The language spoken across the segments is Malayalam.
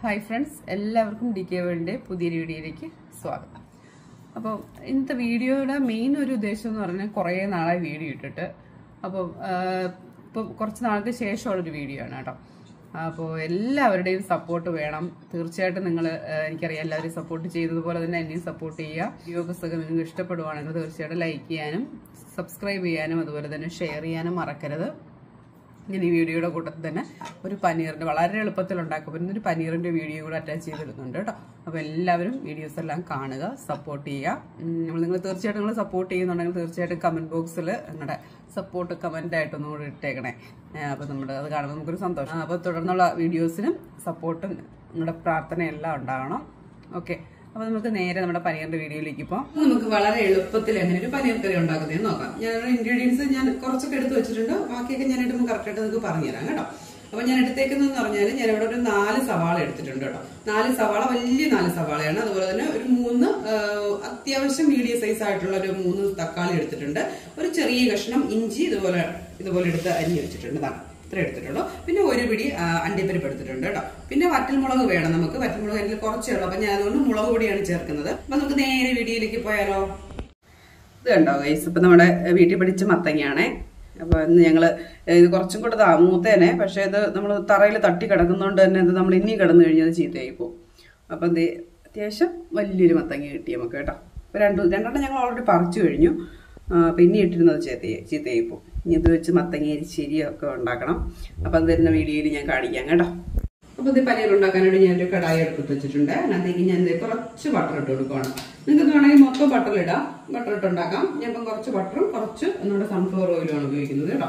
ഹായ് ഫ്രണ്ട്സ് എല്ലാവർക്കും ഡി കെ വേൾഡിൻ്റെ പുതിയൊരു വീഡിയോയിലേക്ക് സ്വാഗതം അപ്പോൾ ഇന്നത്തെ വീഡിയോയുടെ മെയിൻ ഒരു ഉദ്ദേശം എന്ന് പറഞ്ഞാൽ കുറേ നാളായി വീഡിയോ ഇട്ടിട്ട് അപ്പോൾ ഇപ്പോൾ കുറച്ച് നാൾക്ക് ശേഷമുള്ളൊരു വീഡിയോ ആണ് കേട്ടോ അപ്പോൾ എല്ലാവരുടെയും സപ്പോർട്ട് വേണം തീർച്ചയായിട്ടും നിങ്ങൾ എനിക്കറിയാം എല്ലാവരും സപ്പോർട്ട് ചെയ്തതുപോലെ തന്നെ എന്നെയും സപ്പോർട്ട് ചെയ്യുക വീഡിയോസ് ഒക്കെ നിങ്ങൾക്ക് ഇഷ്ടപ്പെടുവാണെങ്കിൽ തീർച്ചയായിട്ടും ലൈക്ക് ചെയ്യാനും സബ്സ്ക്രൈബ് ചെയ്യാനും അതുപോലെ തന്നെ ഷെയർ ചെയ്യാനും മറക്കരുത് ഞാൻ ഈ വീഡിയോയുടെ കൂട്ടത്തിൽ തന്നെ ഒരു പനീറിന്റെ വളരെ എളുപ്പത്തിൽ ഉണ്ടാക്കാൻ പറ്റുന്ന ഒരു പനീറിന്റെ വീഡിയോ കൂടെ അറ്റാച്ച് ചെയ്തിടുന്നുണ്ട് കേട്ടോ അപ്പോൾ എല്ലാവരും വീഡിയോസ് എല്ലാം കാണുക സപ്പോർട്ട് ചെയ്യുക നമ്മൾ നിങ്ങൾ തീർച്ചയായിട്ടും നിങ്ങൾ സപ്പോർട്ട് ചെയ്യുന്നുണ്ടെങ്കിൽ തീർച്ചയായിട്ടും കമന്റ് ബോക്സിൽ നിങ്ങളുടെ സപ്പോർട്ട് കമന്റ് ആയിട്ടൊന്നും കൂടി ഇട്ടേക്കണേ അപ്പോൾ നമ്മുടെ അത് കാണുമ്പോൾ നമുക്കൊരു സന്തോഷം അപ്പോൾ തുടർന്നുള്ള വീഡിയോസിനും സപ്പോർട്ടും നിങ്ങളുടെ പ്രാർത്ഥനയെല്ലാം ഉണ്ടാകണം ഓക്കെ അപ്പൊ നമുക്ക് നേരെ നമ്മുടെ പനീറിന്റെ വീഡിയോയിലേക്ക് പോകാം നമുക്ക് വളരെ എളുപ്പത്തിൽ എങ്ങനെ ഒരു പനീർ കറി ഉണ്ടാക്കുന്നതെന്ന് നോക്കാം ഞാൻ ഇൻഗ്രീഡിയൻസ് ഞാൻ കുറച്ചൊക്കെ എടുത്ത് വെച്ചിട്ടുണ്ട് ബാക്കിയൊക്കെ ഞാൻ ഇടുമ്പോൾ കറക്റ്റായിട്ട് നിങ്ങൾക്ക് പറഞ്ഞുതരാം കേട്ടോ അപ്പൊ ഞാൻ എടുത്തേക്കുന്നതെന്ന് പറഞ്ഞാൽ ഞാൻ ഇവിടെ ഒരു നാല് സവാള എടുത്തിട്ടുണ്ട് കേട്ടോ നാല് സവാള വലിയ നാല് സവാളയാണ് അതുപോലെ തന്നെ ഒരു മൂന്ന് ആ, അത്യാവശ്യം മീഡിയം സൈസ് ആയിട്ടുള്ള ഒരു മൂന്ന് തക്കാളി എടുത്തിട്ടുണ്ട് ഒരു ചെറിയ കഷ്ണം ഇഞ്ചി ഇതുപോലെ ഇതുപോലെ എടുത്ത് അരിഞ്ഞു വെച്ചിട്ടുണ്ട് ഇതാണ് ഇത്ര എടുത്തിട്ടുള്ളൂ പിന്നെ ഒരു പിടി ആ, അണ്ടിപ്പരിപ്പ് എടുത്തിട്ടുണ്ട് കേട്ടോ പിന്നെ വറ്റൽമുളക് വേണം നമുക്ക് വറ്റൽമുളക് എനിക്ക് കുറച്ചേ ഉള്ളൂ അപ്പൊ ഞാൻ അതുകൊണ്ട് മുളക് പൊടിയാണ് ചേർക്കുന്നത് അപ്പൊ നമുക്ക് നേരെ വീഡിയോയിലേക്ക് പോയാലോ ഇത് കണ്ടോ ഗൈസ് ഇപ്പൊ നമ്മുടെ വീട്ടിൽ പിടിച്ച മത്തങ്ങയാണേ അപ്പൊ ഇന്ന് ഞങ്ങള് ഇത് കുറച്ചും കൂടെ താ മൂത്തേനെ പക്ഷെ ഇത് നമ്മൾ തറയിൽ തട്ടി കിടക്കുന്നതുകൊണ്ട് തന്നെ ഇത് നമ്മൾ ഇനി കിടന്നു കഴിഞ്ഞാൽ ചീത്തയായി പോകും അപ്പൊ ഇത് അത്യാവശ്യം വലിയൊരു മത്തങ്ങ കിട്ടി നമുക്ക് കേട്ടോ അപ്പൊ രണ്ട് രണ്ടെണ്ണം ഞങ്ങൾ ഓൾറെഡി പറിച്ചു കഴിഞ്ഞു ആ, അപ്പൊ ഇനി ഇട്ടിരുന്നത് ചീത്തയായി ചീത്തയായി പോകും ഇനി ഇത് വെച്ച് മത്തങ്ങ എരിശ്ശേരിയൊക്കെ ഉണ്ടാക്കണം അപ്പൊ അത് തരുന്ന വീഡിയോയിൽ ഞാൻ കാണിക്കാം കേട്ടോ അപ്പൊ ഇത് പനീർ ഉണ്ടാക്കാനായിട്ട് ഞാനൊരു കടായി എടുത്ത് വെച്ചിട്ടുണ്ട് അതിനകത്തേക്ക് ഞാൻ ദേ കുറച്ച് ബട്ടർ ഇട്ട് കൊടുക്കുകയാണ് നിങ്ങൾക്ക് വേണമെങ്കിൽ മൊത്തം ബട്ടർ ഇടാം ബട്ടർ ഇട്ട് ഉണ്ടാക്കാം ഞാൻ ഇപ്പം കുറച്ച് ബട്ടറും കുറച്ച് നമ്മുടെ സൺഫ്ലവർ ഓയിലുമാണ് ഉപയോഗിക്കുന്നത് കേട്ടോ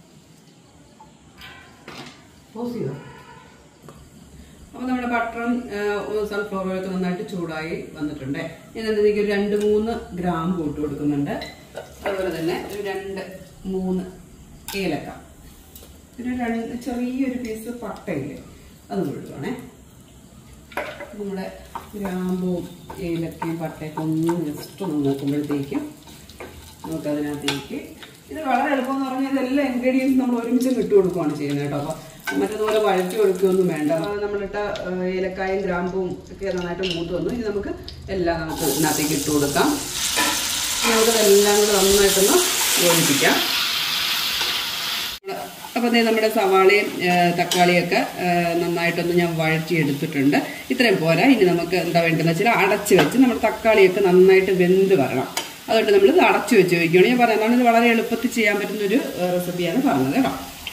പോസ് ചെയ്തോ അപ്പൊ നമ്മുടെ ബട്ടറും സൺഫ്ലവർ ഓയിലൊക്കെ നന്നായിട്ട് ചൂടായി വന്നിട്ടുണ്ട് ഞാൻ അതിലേക്ക് ഒരു രണ്ട് മൂന്ന് ഗ്രാം കൂട്ട് കൊടുക്കുന്നുണ്ട് അതുപോലെ തന്നെ ഒരു രണ്ട് മൂന്ന് ഏലക്ക ഒരു രണ്ട് ചെറിയൊരു പീസ് പട്ടയില്ലേ അത് കൊടുക്കണേ നമ്മുടെ ഗ്രാമ്പും ഏലക്കയും പട്ടയൊക്കെ ഒന്ന് ജസ്റ്റ് ഒന്ന് നോക്കുമ്പോഴത്തേക്കും നമുക്കതിനകത്തേക്ക് ഇത് വളരെ എളുപ്പം എന്ന് പറഞ്ഞാൽ ഇതെല്ലാം ഇൻഗ്രീഡിയൻസ് നമ്മൾ ഒരുമിച്ച് ഇട്ട് കൊടുക്കുകയാണ് ചെയ്യുന്നത് കേട്ടോ അപ്പോൾ മറ്റതുപോലെ വഴറ്റി കൊടുക്കുകയൊന്നും വേണ്ട അപ്പോൾ നമ്മളിട്ട ആ, ഏലക്കായും ഗ്രാമ്പും ഒക്കെ നന്നായിട്ട് മൂത്ത് വന്നു ഇനി നമുക്ക് എല്ലാം നമുക്ക് ഇതിനകത്തേക്ക് ഇട്ട് കൊടുക്കാം ഇനി നമുക്കതെല്ലാം കൂടെ നന്നായിട്ടൊന്ന് യോജിപ്പിക്കാം അപ്പോൾ ദേ നമ്മുടെ സവാളയും ആ, തക്കാളിയൊക്കെ ആ, നന്നായിട്ടൊന്ന് ഞാൻ വഴറ്റി എടുത്തിട്ടുണ്ട് ഇത്രയും പോരാ ഇനി നമുക്ക് എന്താ വേണ്ടതെന്ന് വെച്ചാൽ അടച്ച് വെച്ച് നമ്മുടെ തക്കാളിയൊക്കെ നന്നായിട്ട് വെന്ത് വരണം അതുകൊണ്ട് നമ്മൾ ഇത് അടച്ചു വെച്ച് വയ്ക്കുകയാണ് ഞാൻ പറയുന്നത് ഇത് വളരെ എളുപ്പത്തിൽ ചെയ്യാൻ പറ്റുന്ന ഒരു റെസിപ്പിയാണ് പറഞ്ഞത് കേട്ടോ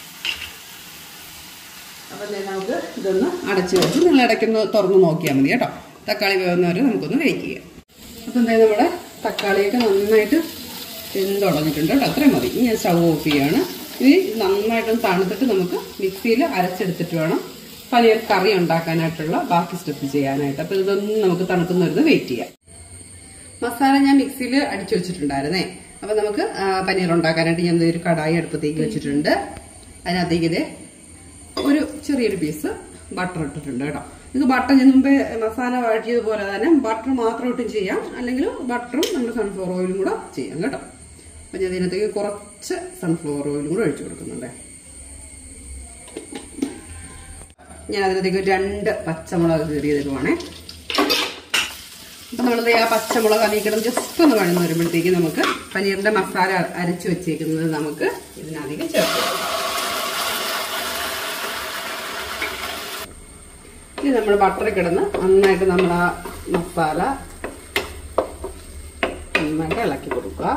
അപ്പം ദേ നമുക്ക് ഇതൊന്ന് അടച്ച് വെച്ച് നിങ്ങൾ ഇടയ്ക്കൊന്ന് തുറന്ന് നോക്കിയാൽ മതി കേട്ടോ തക്കാളി വേവുന്നവരെ നമുക്കൊന്ന് വെയിറ്റ് ചെയ്യാം അപ്പം എന്താ നമ്മുടെ തക്കാളിയൊക്കെ നന്നായിട്ട് വെന്തുടഞ്ഞിട്ടുണ്ട് കേട്ടോ അത്രയും മതി ഇനി ഞാൻ സ്റ്റവ് ഓഫ് ചെയ്യാണ് ഇനി നന്നായിട്ടൊന്ന് തണുത്തിട്ട് നമുക്ക് മിക്സിയിൽ അരച്ചെടുത്തിട്ട് വേണം പനീർ കറി ഉണ്ടാക്കാനായിട്ടുള്ള ബാക്കി സ്റ്റെപ്പ് ചെയ്യാനായിട്ട് അപ്പം ഇതൊന്നും നമുക്ക് തണുക്കുന്നവരുന്ന് വെയിറ്റ് ചെയ്യാം മസാല ഞാൻ മിക്സിയിൽ അടിച്ചു വെച്ചിട്ടുണ്ടായിരുന്നേ അപ്പൊ നമുക്ക് ആ, പനീർ ഉണ്ടാക്കാനായിട്ട് ഞാൻ ദേ ഒരു കടായി അടുപ്പത്തേക്ക് വെച്ചിട്ടുണ്ട് അതിനകത്തേക്ക് ഇത് ഒരു ചെറിയൊരു പീസ് ബട്ടർ ഇട്ടിട്ടുണ്ട് കേട്ടോ ഇത് ബട്ടർ ഞാൻ മുമ്പേ മസാല വഴറ്റിയതുപോലെ തന്നെ ബട്ടർ മാത്രം ഇട്ടും ചെയ്യാം അല്ലെങ്കിൽ ബട്ടറും നമ്മുടെ സൺഫ്ലവർ ഓയിലും കൂടെ ചെയ്യാം കേട്ടോ അപ്പൊ ഞാൻ ഇതിനകത്തേക്ക് കുറച്ച് സൺഫ്ലവർ ഓയിലും കൂടെ ഒഴിച്ചു കൊടുക്കുന്നുണ്ട് ഞാൻ അതിനകത്തേക്ക് ഒരു രണ്ട് പച്ചമുളക് കീറിയതിടുവാണേ അപ്പൊ നമ്മളത് ആ പച്ചമുളക് അതിക്കണം ജസ്റ്റ് ഒന്ന് വഴന്ന് വരുമ്പോഴത്തേക്ക് നമുക്ക് പനീറിന്റെ മസാല അരച്ച് വെച്ചേക്കുന്നത് നമുക്ക് ഇതിനകത്തേക്ക് ചേർത്ത് കൊടുക്കാം. ഇനി നമ്മൾ ബട്ടറിൽ കിടന്ന് നന്നായിട്ട് നമ്മൾ ആ മസാല നന്നായിട്ട് ഇളക്കി കൊടുക്കുക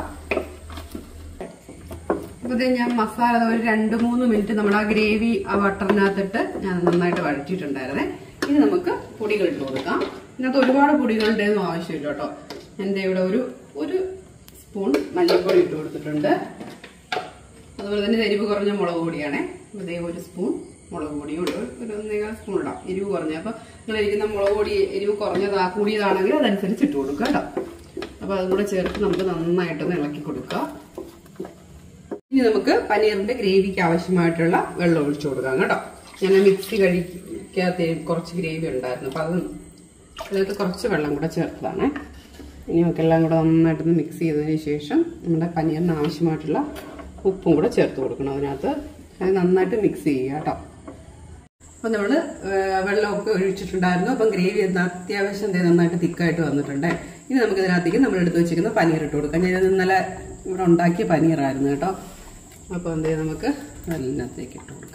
അപ്പൊ ഇത് ഞാൻ മസാല ദാ ഒരു രണ്ട് മൂന്ന് മിനിറ്റ് നമ്മൾ ആ ഗ്രേവി ആ ബട്ടറിനകത്തിട്ട് ഞാൻ നന്നായിട്ട് വഴറ്റിയിട്ടുണ്ടായിരുന്നേ ഇനി നമുക്ക് പൊടികൾ ഇട്ട് കൊടുക്കാം ഇതിനകത്ത് ഒരുപാട് പൊടികളുടെ ഒന്നും ആവശ്യമില്ല കേട്ടോ എൻ്റെ ഇവിടെ ഒരു ഒരു സ്പൂൺ മല്ലിപ്പൊടി ഇട്ട് കൊടുത്തിട്ടുണ്ട് അതുപോലെ തന്നെ എരിവ് കുറഞ്ഞ മുളക് പൊടിയാണേ അതേ ഒരു സ്പൂൺ മുളക് പൊടിയും ഉണ്ട് ഒരു ഒന്നേകാൽ സ്പൂൺ ഇടാം എരിവ് കുറഞ്ഞ അപ്പൊ നിങ്ങൾ ഇരിക്കുന്ന മുളക് പൊടി എരിവ് കുറഞ്ഞതാ കൂടിയതാണെങ്കിൽ അതനുസരിച്ച് ഇട്ട് കൊടുക്കുക കേട്ടോ അപ്പൊ അതും കൂടെ ചേർത്ത് നമുക്ക് നന്നായിട്ടൊന്ന് ഇളക്കി കൊടുക്കുക ഇനി നമുക്ക് പനീറിന്റെ ഗ്രേവിക്ക് ആവശ്യമായിട്ടുള്ള വെള്ളം ഒഴിച്ചു കൊടുക്കാം കേട്ടോ ഞാൻ മിക്സി കഴിക്കാത്ത കുറച്ച് ഗ്രേവി ഉണ്ടായിരുന്നു അപ്പൊ അത് അതിലേക്ക് കുറച്ച് വെള്ളം കൂടെ ചേർത്തതാണ് ഇനി നമുക്ക് എല്ലാം കൂടെ നന്നായിട്ടൊന്ന് മിക്സ് ചെയ്തതിന് ശേഷം നമ്മുടെ പനീറിന് ആവശ്യമായിട്ടുള്ള ഉപ്പും കൂടെ ചേർത്ത് കൊടുക്കണം അതിനകത്ത് അത് നന്നായിട്ട് മിക്സ് ചെയ്യുക കേട്ടോ അപ്പം നമ്മൾ വെള്ളമൊക്കെ ഒഴിച്ചിട്ടുണ്ടായിരുന്നു അപ്പം ഗ്രേവി അത്യാവശ്യം ദേ നന്നായിട്ട് തിക്കായിട്ട് വന്നിട്ടുണ്ട് ഇനി നമുക്ക് ഇതിനകത്തേക്ക് നമ്മൾ എടുത്ത് വെച്ചിരിക്കുന്ന പനീർ ഇട്ട് കൊടുക്കാം ഞാൻ ഇന്നലെ ഇവിടെ ഉണ്ടാക്കിയ പനീറായിരുന്നു കേട്ടോ അപ്പോൾ എന്തേ നമുക്ക് അതിനകത്തേക്ക് ഇട്ട് കൊടുക്കാം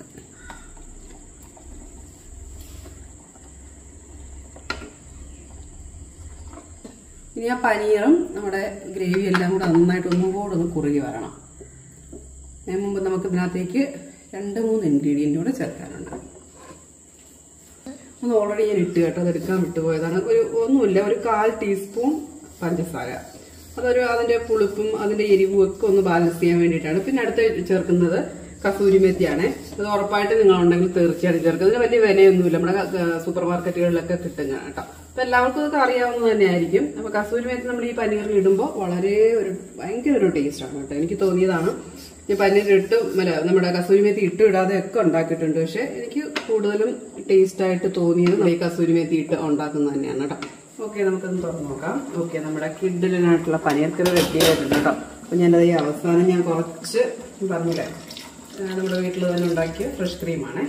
ഇനി ആ പനീറും നമ്മുടെ ഗ്രേവി എല്ലാം കൂടെ നന്നായിട്ട് ഒന്നും കൂടെ ഒന്ന് കുറുകി വരണം അതിന് മുമ്പ് നമുക്ക് ഇതിനകത്തേക്ക് രണ്ട് മൂന്ന് ഇൻഗ്രീഡിയൻ്റ് കൂടെ ചേർക്കാനുണ്ട് ഒന്ന് ഓൾറെഡി ഞാൻ ഇട്ട് കേട്ടോ അതെടുക്കാൻ വിട്ടുപോയതാണ് ഒരു ഒന്നുമില്ല ഒരു കാൽ ടീസ്പൂൺ പഞ്ചസാര അതൊരു അതിന്റെ പുളിപ്പും അതിന്റെ എരിവും ഒക്കെ ഒന്ന് ബാലൻസ് ചെയ്യാൻ വേണ്ടിയിട്ടാണ് പിന്നെ അടുത്ത് ചേർക്കുന്നത് കസൂരി മെത്തിയാണ് അത് ഉറപ്പായിട്ട് നിങ്ങൾ ഉണ്ടെങ്കിൽ തീർച്ചയായിട്ടും ചേർക്കുക ഇതിന് വലിയ വിലയൊന്നുമില്ല നമ്മുടെ സൂപ്പർ മാർക്കറ്റുകളിലൊക്കെ കിട്ടും കേട്ടോ അപ്പൊ എല്ലാവർക്കും ഇതൊക്കെ അറിയാവുന്നത് തന്നെയായിരിക്കും അപ്പൊ കസൂരി മെത്തി നമ്മൾ ഈ പനീറിൽ ഇടുമ്പോൾ വളരെ ഒരു ഭയങ്കര ഒരു ടേസ്റ്റ് ആണ് കേട്ടോ എനിക്ക് തോന്നിയതാണ് ഞാൻ പനീർ ഇട്ട് അല്ല നമ്മുടെ കസൂരി മെത്തി ഇട്ട് ഇടാതെ ഒക്കെ ഉണ്ടാക്കിയിട്ടുണ്ട് പക്ഷെ എനിക്ക് കൂടുതലും ടേസ്റ്റ് ആയിട്ട് തോന്നിയത് ഈ കസൂരി മെത്തി ഇട്ട് ഉണ്ടാക്കുന്നത് തന്നെയാണ് കേട്ടോ ഓക്കെ നമുക്കൊന്ന് തുറന്ന് നോക്കാം ഓക്കെ നമ്മുടെ കിഡിലിനായിട്ടുള്ള പനീർ കറി റെഡി ആയിട്ടുണ്ട് കേട്ടോ അപ്പൊ ഞാനത് ഈ അവസാനം ഞാൻ കുറച്ച് പറഞ്ഞില്ലേ ആ, നമ്മുടെ വീട്ടിൽ തന്നെ ഉണ്ടാക്കിയ ഫ്രഷ് ക്രീമാണേ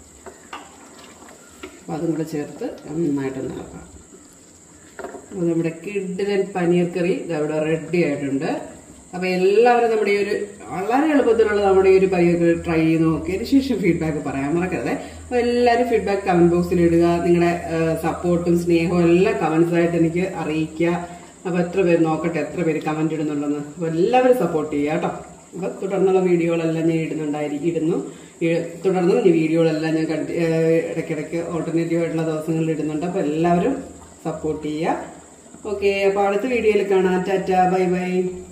അപ്പൊ അതും കൂടെ ചേർത്ത് നന്നായിട്ട് നിലക്കാം അപ്പോൾ നമ്മുടെ കിഡിലൻ പനീർ കറി ഇത് അവിടെ റെഡി ആയിട്ടുണ്ട് അപ്പൊ എല്ലാവരും നമ്മുടെ ഈ ഒരു വളരെ എളുപ്പത്തിലുള്ള നമ്മുടെ ഈ ഒരു പനീർ കറി ട്രൈ ചെയ്ത് നോക്കിയതിന് ശേഷം ഫീഡ്ബാക്ക് പറയാൻ മറക്കരുത് അപ്പൊ എല്ലാവരും ഫീഡ്ബാക്ക് കമന്റ് ബോക്സിൽ ഇടുക നിങ്ങളുടെ സപ്പോർട്ടും സ്നേഹവും എല്ലാം കമന്റ്സ് ആയിട്ട് എനിക്ക് അറിയിക്കുക അപ്പൊ എത്ര പേര് നോക്കട്ടെ എത്ര പേര് കമന്റ് ഇടുന്നുണ്ടെന്ന് അപ്പൊ എല്ലാവരും സപ്പോർട്ട് ചെയ്യുക കേട്ടോ അപ്പൊ തുടർന്നുള്ള വീഡിയോകളെല്ലാം ഞാൻ ഇടുന്നുണ്ടായിരിക്കും ഇടുന്നു ഈ- തുടർന്നും ഈ വീഡിയോകളെല്ലാം ഞാൻ കണ്ടി- ഏഹ് ഇടയ്ക്കിടയ്ക്ക് ഓൾട്ടർനേറ്റീവ് ആയിട്ടുള്ള ദിവസങ്ങളിൽ ഇടുന്നുണ്ട് അപ്പൊ എല്ലാവരും സപ്പോർട്ട് ചെയ്യുക ഓക്കെ അപ്പൊ അടുത്ത വീഡിയോയിൽ കാണാം ടാറ്റ ബൈ ബൈ